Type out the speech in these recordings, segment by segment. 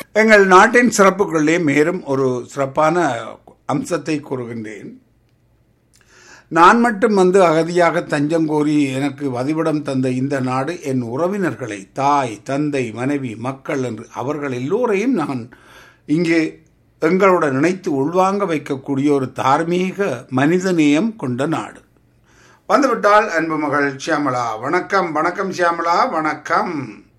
எங்கள் நாட்டின் சிறப்புகளிலே மேலும் ஒரு சிறப்பான அம்சத்தை கூறுகின்றேன் நான் மட்டும் வந்து அகதியாக தஞ்சம் கோரி எனக்கு வதிவிடம் தந்த இந்த நாடு என் உறவினர்களை தாய் தந்தை மனைவி மக்கள் என்று அவர்கள் எல்லோரையும் நான் இங்கே எங்களுடன் நினைத்து உள்வாங்க வைக்கக்கூடிய ஒரு தார்மீக மனிதநேயம் கொண்ட நாடு வந்துவிட்டால் அன்பு மகள் சியாமளா வணக்கம் வணக்கம் சியாமளா வணக்கம்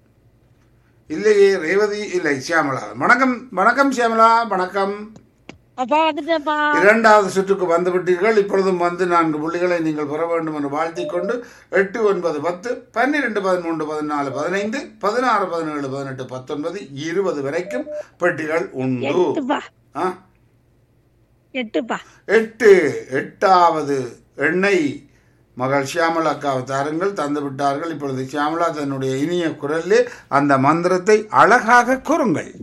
இல்லையே ரேவதி இல்லை சியாமளா வணக்கம் வணக்கம் சியாமளா வணக்கம் அப்பா வந்துட்டேன்ப்பா இரண்டாவது சுற்றுக்கு வந்து விட்டீர்கள் இப்பொழுதும் வந்து நான்கு புள்ளிகளை நீங்கள் பெற வேண்டும் என்று வாழ்த்திக் கொண்டு எட்டு ஒன்பது பத்து பன்னிரெண்டு பதிமூன்று பதினாலு பதினைந்து பதினாறு பதினேழு பதினெட்டு பத்தொன்பது இருபது வரைக்கும் பெட்டிகள் உண்டு எட்டுப்பா ஆ? எட்டுப்பா எட்டு எட்டாவது எண்ணெய் மகள் ஷியாமலா அக்காவை தாருங்கள் தந்து விட்டார்கள் இப்பொழுது ஷியாமலா தன்னுடைய இனிய குரலில் அந்த மந்திரத்தை அழகாக கூறுங்கள்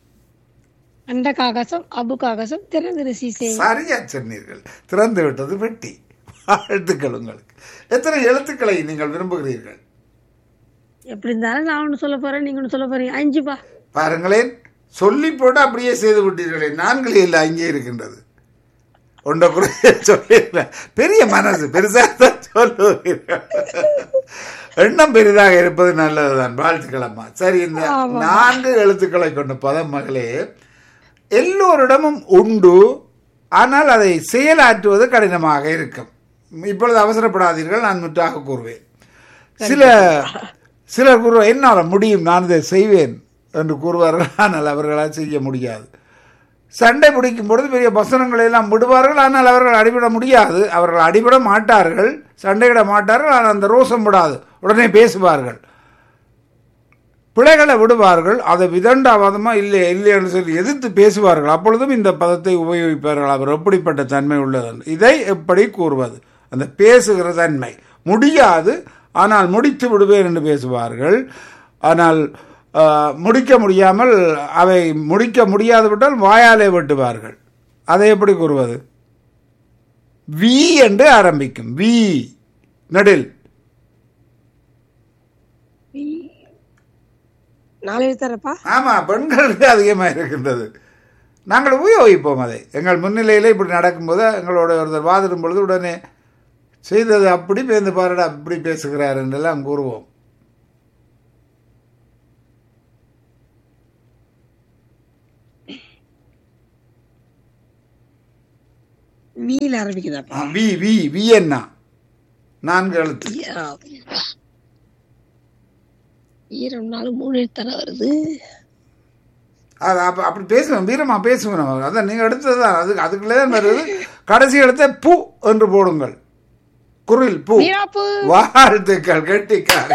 அண்ட காகசம் அபு காகசம் திறந்திரு சீசே சரியா சொன்னீர்கள் திறந்து விட்டது பெட்டி வாழ்த்துக்கள் உங்களுக்கு எத்தனை எழுத்துக்களை நீங்கள் விரும்புகிறீர்கள் எப்படி இருந்தாலும் நான் ஒண்ணு சொல்ல போறேன் நீங்க ஒண்ணு சொல்ல போறீங்க அஞ்சுப்பா பாருங்களேன் சொல்லி போட்டு அப்படியே செய்து விட்டீர்களே நான்களே இல்லை அங்கே இருக்கின்றது உண்ட குறைய சொல்லிடுறேன் பெரிய மனசு பெருசாக தான் சொல்லுவீர்கள் எண்ணம் பெரிதாக இருப்பது நல்லதுதான் வாழ்த்துக்கள் அம்மா சரி இந்த நான்கு எழுத்துக்களை கொண்ட பதம் மகளே எல்லோரிடமும் உண்டு ஆனால் அதை செயலாற்றுவது கடினமாக இருக்கும் இப்பொழுது அவசரப்படாதீர்கள் நான் முற்றாக கூறுவேன் சில சிலர் கூறுவார் என்னால் முடியும் நான் இதை செய்வேன் என்று கூறுவார்கள் ஆனால் அவர்களால் செய்ய முடியாது சண்டை பிடிக்கும் பொழுது பெரிய வசனங்களை எல்லாம் விடுவார்கள் ஆனால் அவர்கள் அடிபட முடியாது அவர்கள் அடிபட மாட்டார்கள் சண்டையிட மாட்டார்கள் ஆனால் அந்த ரோசம் விடாது உடனே பேசுவார்கள் பிழைகளை விடுவார்கள் அதை விதண்டாவாதமாக இல்லை இல்லை என்று சொல்லி எதிர்த்து பேசுவார்கள் அப்பொழுதும் இந்த பதத்தை உபயோகிப்பார்கள் அவர் எப்படிப்பட்ட தன்மை உள்ளது இதை எப்படி கூறுவது அந்த பேசுகிற தன்மை முடியாது ஆனால் முடித்து விடுவேன் என்று பேசுவார்கள் ஆனால் ஆ, முடிக்க முடியாமல் அவை முடிக்க முடியாது விட்டால் வாயாலே வெட்டுவார்கள் அதை எப்படி கூறுவது வி என்று ஆரம்பிக்கும் வி நெடில் நாலு எழுத்தாரப்பா ஆமா பெண்களுக்கு அதிகமாக இருக்கின்றது நாங்கள் உபயோகிப்போம் அதை எங்கள் முன்னிலையில் இப்படி நடக்கும்போது எங்களோட ஒருத்தர் வாதிடும் பொழுது உடனே செய்தது அப்படி பேருந்து பாருடா அப்படி பேசுகிறார் என்றெல்லாம் கூறுவோம் வீல ஆரம்பிக்குதாப்பா ஆ, வி வி வி என்ன நான்கு எழுத்து ஈரம் நாலு மூணு எழுத்தார வருது அது அப்போ அப்படி பேசுவேன் வீரமா பேசுவேன் நம்ம. அதான் நீங்கள் எடுத்தது தான் அதுக்கு அதுக்குள்ளே தான் வருது கடைசி எழுத்த பூ என்று போடுங்கள் குரில் பூ வீராப்பு வாழ்த்துக்கள் கெட்டிக்காரி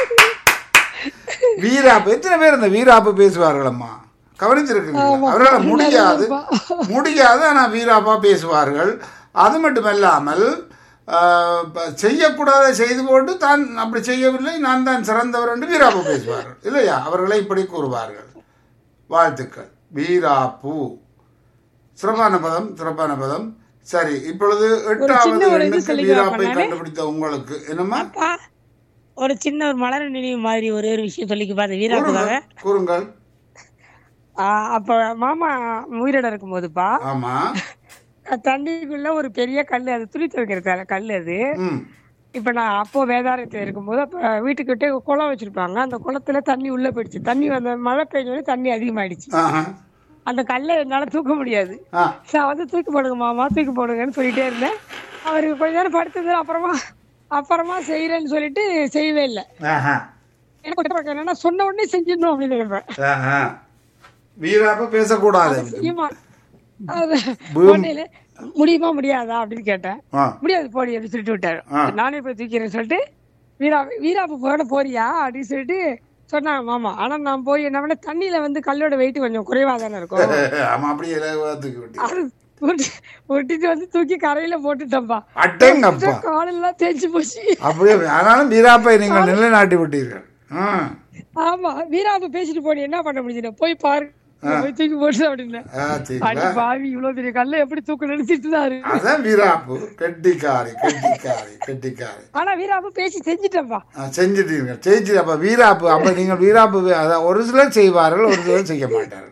வீராப்பு எத்தனை பேர் இந்த வீராப்பு பேசுவார்களம்மா கவனிச்சிருக்கீங்களா அவர்களால் முடியாது முடியாது ஆனால் வீராப்பா பேசுவார்கள் அது மட்டுமல்லாமல் ஆஹ், ப- செய்யக்கூடாத செய்து போட்டு தான் அப்படி செய்யவில்லை நான் தான் சிறந்தவர் என்று வீராப்பு பேசுவார்கள் இல்லையா அவர்களை இப்படி கூறுவார்கள் வாழ்த்துக்கள் வீராப்பு சிறப்பான பதம் சிறப்பான பதம் சரி இப்பொழுது எட்டாவது ஒரு இது எண்ணுக்கு சொல்லிக்கிறேன் வீராப்பை நானு. கண்டுபிடித்த உங்களுக்கு என்னம்மா அப்பா ஒரு சின்ன ஒரு மலர் நினைவு மாதிரி ஒரே ஒரு விஷயம் சொல்லிக்க பாரு வீராப்புக்காக கூறுங்கள் கூறுங்கள் ஆ, அப்ப மாமா உயிரிட இருக்கும் போதுப்பா ஆமா தண்ணிக்குள்ள ஒரு பெரிய கல் அது துணி துவைக்கிற த- கல் அது ம் இப்ப நான் அப்போ வேதாரத்தில் இருக்கும்போது அப்ப வீட்டுக்கிட்ட குளம் வச்சிருப்பாங்க அந்த குளத்துல தண்ணி உள்ள போயிடுச்சு தண்ணி அந்த மழை பெஞ்சோடனே தண்ணி அதிகமாயிடுச்சு ஆஹா அந்த கல்லை என்னால தூக்க முடியாது ஆ நான் வந்து தூக்கி போடுங்க மாமா தூக்கி போடுங்கன்னு சொல்லிட்டே இருந்தேன் அவருக்கு கொஞ்ச நேரம் படுத்தது அப்புறமா அப்புறமா செய்யறேன்னு சொல்லிட்டு செய்யவே இல்லை ஆஹா எனக்கு ஒரு பக்கம் என்னன்னா சொன்ன உடனே செஞ்சிடணும் அப்படின்னு நினைப்பேன் ஆஹா வீராப்ப பேசக்கூடாது செய்யுமா அது பூம். உடனே முடியுமா முடியாதா அப்படின்னு கேட்டேன் ஆ முடியாது போடி அப்படின்னு சொல்லிட்டு விட்டாரு ஆ. நானே போய் தூக்கிறேன்னு சொல்லிட்டு வீரா வீராப்பு போட போறியா அப்படின்னு சொல்லிட்டு சொன்னாங்க மாமா ஆனா நான் போய் என்ன பண்ண தண்ணியில வந்து கல்லோட வெயிட் கொஞ்சம் குறைவா தானே இருக்கும் ஆமா அப்படியே தூக்கி விட்டு அது உருட்டி- உருட்டிட்டு வந்து தூக்கி கரையில போட்டுட்டேன்பா அட்டேங்கப்பா காலெல்லாம் தேய்ச்சி போச்சு அப்படியே ஆனாலும் வீராப்பை நீங்கள் நிலைநாட்டி விட்டீர்கள் ஆ ஆமா வீராப்பு பேசிட்டு போனி என்ன பண்ண முடியுது போய் பாரு போய் தூக்கி போட்டு அப்படின்னு ஆ, அடி சரிங்களா பாவி இவ்வளவு பெரிய கல்ல எப்படி தூக்க நினைச்சிட்டு இருந்தாரு அதான் வீராப்பு கெட்டிக்காரி கெட்டிக்காரி கெட்டிக்காரி ஆனா வீராப்பு பேசி செஞ்சுட்டேன்பா ஆ, செஞ்சிட்டீங்க ஜெயிச்சு அப்ப வீராப்பு அப்ப நீங்கள் வீராப்பு வே- அதான் ஒரு சிலர் செய்வார்கள் ஒரு சிலர் செய்ய மாட்டார்கள்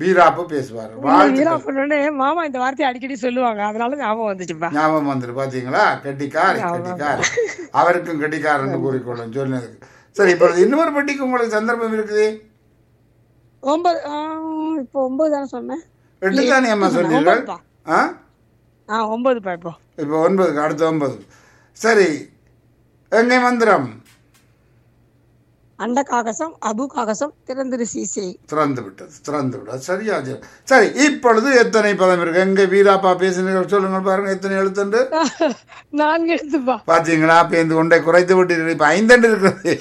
வீராப்பு பேசுவார் வீரா வாழ்த்துக்கள் பண்ணோடனே மாமா இந்த வார்த்தையை அடிக்கடி சொல்லுவாங்க அதனால ஞாபகம் வந்துச்சுப்பா ஞாபகம் வந்துரு பாத்தீங்களா கெட்டிக்கார் கெட்டிக்கார் அவருக்கும் கெட்டிக்கார் என்று கூறிக்கொள்ளும் சொன்னதுக்கு சரி இப்பொழுது இன்னொரு பெட்டிக்கு உங்களுக்கு சந்தர்ப்பம் இருக்குது ஒன்பது ஆ, இப்போ ஒன்பது தானே சொன்னேன் எட்டு தானே அம்மா சொன்னீர்கள் ஒன்பதுப்பா ஆ ஆ ஒன்பதுப்பா இப்போ இப்போ ஒன்பதுக்கு அடுத்த ஒன்பது சரி எங்கே மந்திரம் அண்ட காகசம் அபு காகசம் திறந்திரு சீசை திறந்து விட்டது திறந்து விட்டது சரியா சரி. சரி இப்பொழுது எத்தனை பதம் இருக்கு எங்க வீராப்பா பேசினீர்கள் சொல்லுங்கள் பாருங்க எத்தனை எழுத்துண்டு நான்கு எடுத்துப்பா பாத்தீங்களா பேந்து கொண்டை குறைத்து விட்டு இப்ப ஐந்தண்டு இருக்கிறது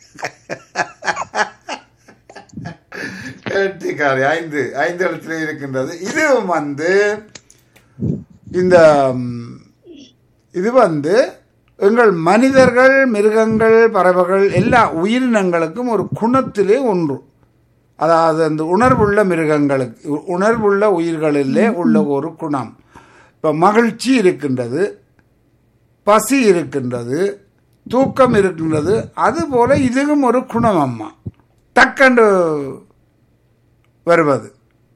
கெட்டிக்காரி ஐந்து ஐந்து இடத்துல இருக்கின்றது இதுவும் வந்து இந்த ம், இது வந்து எங்கள் மனிதர்கள் மிருகங்கள் பறவைகள் எல்லா உயிரினங்களுக்கும் ஒரு குணத்திலே ஒன்று அதாவது அந்த உணர்வுள்ள மிருகங்களுக்கு உ- உணர்வுள்ள உயிர்களிலே உள்ள ஒரு குணம் இப்போ மகிழ்ச்சி இருக்கின்றது பசி இருக்கின்றது தூக்கம் இருக்கின்றது அதுபோல இதுவும் ஒரு குணம் அம்மா டக்கண்டு வருவது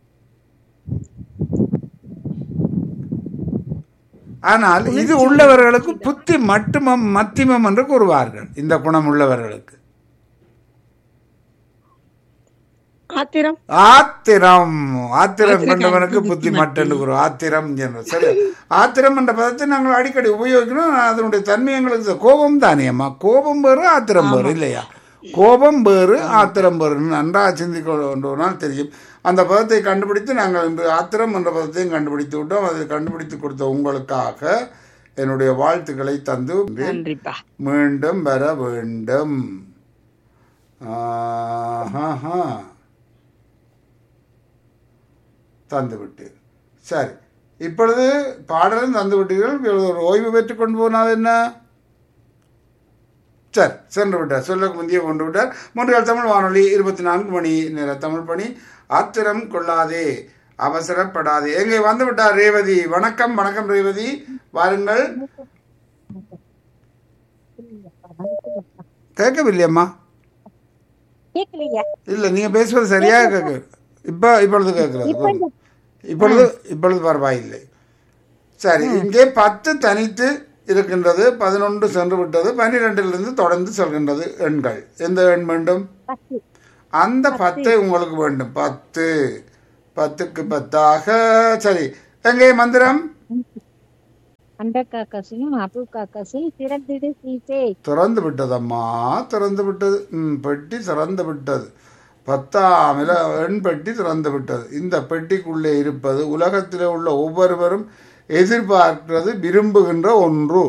ஆனால் இது உள்ளவர்களுக்கு புத்தி மட்டுமம் மத்திமம் என்று கூறுவார்கள் இந்த குணம் உள்ளவர்களுக்கு ஆத்திரம் ஆத்திரம் ஆத்திரம் கொண்டவனுக்கு புத்தி மட்டும் கூறும் ஆத்திரம் என்று சரி ஆத்திரம் என்ற பதத்தை நாங்கள் அடிக்கடி உபயோகிக்கணும் அதனுடைய தன்மை எங்களுக்கு தெ- கோபம் தானே அம்மா கோபம் வேறு ஆத்திரம் வேறு இல்லையா கோபம் வேறு ஆத்திரம் வேறு நன்றாக சிந்திக்கொண்டோனால் தெரியும் அந்த பதத்தை கண்டுபிடித்து நாங்கள் இன்று ஆத்திரம் என்ற பதத்தையும் கண்டுபிடித்து விட்டோம் அதை கண்டுபிடித்து கொடுத்த உங்களுக்காக என்னுடைய வாழ்த்துக்களை தந்து நன்றிப்பா மீண்டும் வர வேண்டும் ஆஹாஹா. தந்து விட்டீர் சரி இப்பொழுது பாடலும் தந்து விட்டீர்கள் இப்பொழுது ஒரு ஓய்வு பெற்றுக் கொண்டு போனால் என்ன சரி சென்று விட்டார் சொல்ல முந்தைய கொண்டு விட்டார் மூன்றாள் தமிழ் வானொலி இருபத்தி நான்கு மணி நேர தமிழ் பணி ஆத்திரம் கொள்ளாதே அவசரப்படாதே எங்கே வந்து விட்டார் ரேவதி வணக்கம் வணக்கம் ரேவதி வாருங்கள் கேட்கவில்லையம்மா கேட்கலையா இல்ல நீங்க பேசுவது சரியாக கேட்கு இப்ப இப்பொழுது கேட்கிறது போதும். இப்பொழுது இப்பொழுது பரவாயில்லை சரி இங்கே பத்து தனித்து இருக்கின்றது பதினொன்று சென்று விட்டது பன்னிரெண்டிலிருந்து தொடர்ந்து செல்கின்றது எண்கள் எந்த எண் வேண்டும் பத்து அந்த பத்து உங்களுக்கு வேண்டும் பத்து பத்துக்கு பத்தாக சரி எங்கே மந்திரம் அண்ட காக்காசையும் அபு காக்காசையும் திறந்திடு சீசே திறந்து விட்டதம்மா திறந்து விட்டது ம் பெட்டி திறந்து விட்டது பத்தாம் இல எண் பெட்டி திறந்து விட்டது இந்த பெட்டிக்குள்ளே இருப்பது உலகத்தில் உள்ள ஒவ்வொருவரும் எதிர்பார்க்கிறது விரும்புகின்ற ஒன்று